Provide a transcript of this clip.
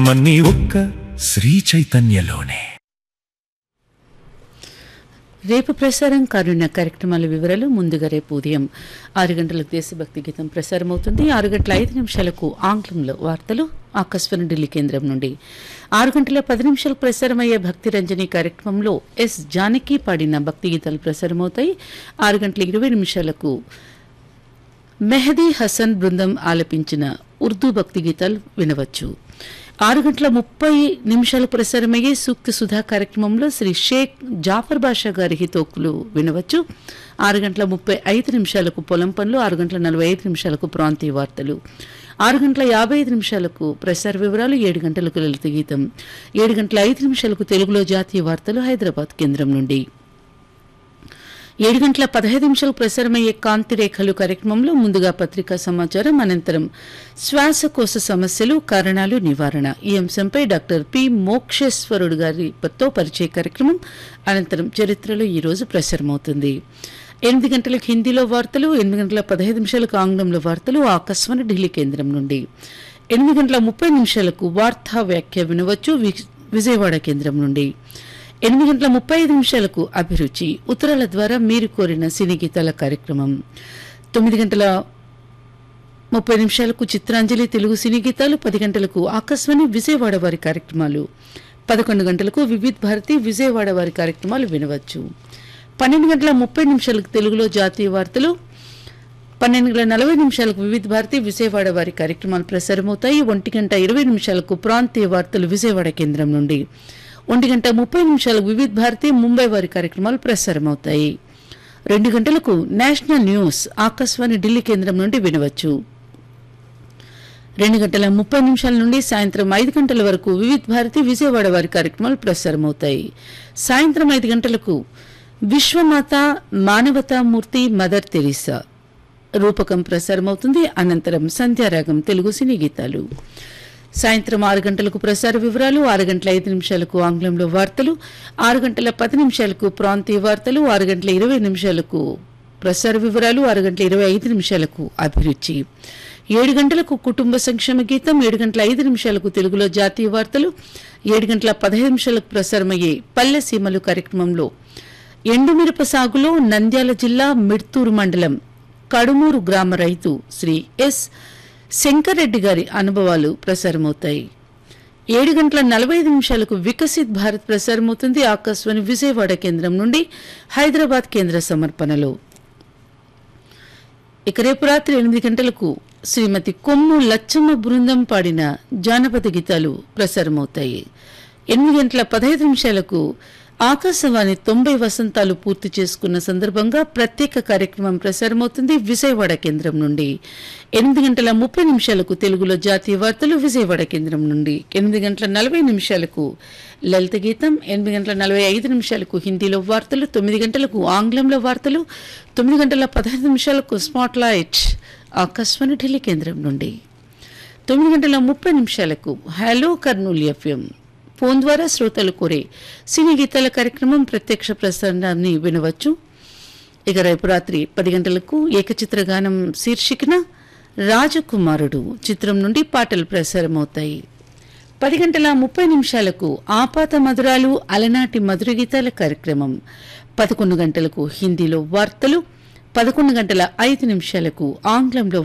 మన్నీ ఒక్క శ్రీ చైతన్యలోనే రేపు ప్రసారం కానున్న కార్యక్రమాల వివరాలు ముందుగా రేపు ఉదయం ఆరు గంటలకు దేశభక్తి గీతం ప్రసారం అవుతుంది ఆరు గంటల ఐదు నిమిషాలకు ఆంగ్లంలో వార్తలు ఆకాశవాణి ఢిల్లీ కేంద్రం నుండి ఆరు గంటల పది నిమిషాలకు ప్రసారమయ్యే భక్తి రంజని కార్యక్రమంలో ఎస్ జానకి పాడిన భక్తి గీతాలు ప్రసారమవుతాయి ఆరు గంటల ఇరవై నిమిషాలకు మెహదీ హసన్ బృందం ఆలపించిన ఉర్దూ భక్తి గీతాలు వినవచ్చు ఆరు గంటల ముప్పై నిమిషాలు ప్రసారమయ్యే సూక్తి సుధా కార్యక్రమంలో శ్రీ షేక్ జాఫర్ బాషా గారి హితోకులు వినవచ్చు ఆరు గంటల ముప్పై ఐదు నిమిషాలకు పొలం పనులు ఆరు గంటల నలభై ఐదు నిమిషాలకు ప్రాంతీయ వార్తలు ఆరు గంటల యాభై ఐదు నిమిషాలకు ప్రసార వివరాలు ఏడు గంటలకు లలిత గీతం ఏడు గంటల ఐదు నిమిషాలకు తెలుగులో జాతీయ వార్తలు హైదరాబాద్ కేంద్రం నుండి ఏడు గంటల పదహైదు నిమిషాలకు ప్రసారమయ్యే కాంతి రేఖలు కార్యక్రమంలో ముందుగా పత్రికా సమాచారం అనంతరం శ్వాసకోశ సమస్యలు కారణాలు నివారణ ఈ అంశంపై డాక్టర్ పి మోక్షేశ్వరుడు గారితో పరిచయ కార్యక్రమం అనంతరం చరిత్రలో ఈ రోజు ప్రసారమవుతుంది ఎనిమిది గంటలకు హిందీలో వార్తలు ఎనిమిది గంటల పదహైదు నిమిషాలకు ఆంగ్లంలో వార్తలు ఆకాశవాణి ఢిల్లీ కేంద్రం నుండి ఎనిమిది గంటల ముప్పై నిమిషాలకు వార్తా వ్యాఖ్య వినవచ్చు వి- విజయవాడ కేంద్రం నుండి ఎనిమిది గంటల ముప్పై ఐదు నిమిషాలకు అభిరుచి ఉత్తరాల ద్వారా మీరు కోరిన సినీ గీతాల కార్యక్రమం తొమ్మిది గంటల ముప్పై నిమిషాలకు చిత్రాంజలి తెలుగు సినీ గీతాలు పది గంటలకు ఆకాశవాణి విజయవాడ వారి కార్యక్రమాలు పదకొండు గంటలకు వివిధ్ భారతి విజయవాడ వారి కార్యక్రమాలు వినవచ్చు పన్నెండు గంటల ముప్పై నిమిషాలకు తెలుగులో జాతీయ వార్తలు పన్నెండు గంటల నలభై నిమిషాలకు వివిధ భారతి విజయవాడ వారి కార్యక్రమాలు ప్రసారమవుతాయి ఒంటి గంట ఇరవై నిమిషాలకు ప్రాంతీయ వార్తలు విజయవాడ కేంద్రం నుండి ఒంటి గంట ముప్పై నిమిషాలకు వివిధ భారతి ముంబై వారి కార్యక్రమాలు ప్రసారమవుతాయి రెండు గంటలకు నేషనల్ న్యూస్ ఆకాశవాణి ఢిల్లీ కేంద్రం నుండి వినవచ్చు రెండు గంటల ముప్పై నిమిషాల నుండి సాయంత్రం ఐదు గంటల వరకు వివిధ భారతి విజయవాడ వారి కార్యక్రమాలు ప్రసారమవుతాయి సాయంత్రం ఐదు గంటలకు విశ్వమాత మానవతామూర్తి మదర్ తెరీసా రూపకం ప్రసారమవుతుంది అనంతరం సంధ్యారాగం తెలుగు సినీ గీతాలు సాయంత్రం ఆరు గంటలకు ప్రసార వివరాలు ఆరు గంటల ఐదు నిమిషాలకు ఆంగ్లంలో వార్తలు ఆరు గంటల పది నిమిషాలకు ప్రాంతీయ వార్తలు ఆరు గంటల ఇరవై నిమిషాలకు ప్రసార వివరాలు ఆరు గంటల ఇరవై ఐదు నిమిషాలకు అభిరుచి ఏడు గంటలకు కుటుంబ సంక్షేమ గీతం ఏడు గంటల ఐదు నిమిషాలకు తెలుగులో జాతీయ వార్తలు ఏడు గంటల పదహైదు నిమిషాలకు ప్రసారమయ్యే పల్లె సీమలు కార్యక్రమంలో ఎండుమిరప సాగులో నంద్యాల జిల్లా మిడ్తూరు మండలం కడుమూరు గ్రామ రైతు శ్రీ ఎస్ శంకర్రెడ్డి గారి అనుభవాలు ప్రసారమవుతాయి ఏడు గంటల నలభై ఐదు నిమిషాలకు వికసిత్ భారత్ ప్రసారమవుతుంది ఆకాశవాణి విజయవాడ కేంద్రం నుండి హైదరాబాద్ కేంద్ర సమర్పణలో ఇక రేపు రాత్రి ఎనిమిది గంటలకు శ్రీమతి కొమ్ము లచ్చమ్మ బృందం పాడిన జానపద గీతాలు ప్రసారమవుతాయి ఎనిమిది గంటల పదహైదు నిమిషాలకు ఆకాశవాణి తొంభై వసంతాలు పూర్తి చేసుకున్న సందర్భంగా ప్రత్యేక కార్యక్రమం ప్రసారమవుతుంది విజయవాడ కేంద్రం నుండి ఎనిమిది గంటల ముప్పై నిమిషాలకు తెలుగులో జాతీయ వార్తలు విజయవాడ కేంద్రం నుండి ఎనిమిది గంటల నలభై నిమిషాలకు లలిత గీతం ఎనిమిది గంటల నలభై ఐదు నిమిషాలకు హిందీలో వార్తలు తొమ్మిది గంటలకు ఆంగ్లంలో వార్తలు తొమ్మిది గంటల పదహైదు నిమిషాలకు స్పాట్ లైట్ ఆకాశవాణి ఢిల్లీ కేంద్రం నుండి తొమ్మిది గంటల ముప్పై నిమిషాలకు హలో కర్నూలు ఎఫ్ఎం ఫోన్ ద్వారా శ్రోతలు కోరే సినీ గీతాల కార్యక్రమం ప్రత్యక్ష ప్రసారాన్ని వినవచ్చు ఇక రేపు రాత్రి పది గంటలకు ఏకచిత్ర గానం శీర్షికన రాజకుమారుడు చిత్రం నుండి పాటలు ప్రసారమవుతాయి పది గంటల ముప్పై నిమిషాలకు ఆపాత మధురాలు అలనాటి మధుర గీతాల కార్యక్రమం పదకొండు గంటలకు హిందీలో వార్తలు పదకొండు గంటల ఐదు నిమిషాలకు ఆంగ్లంలో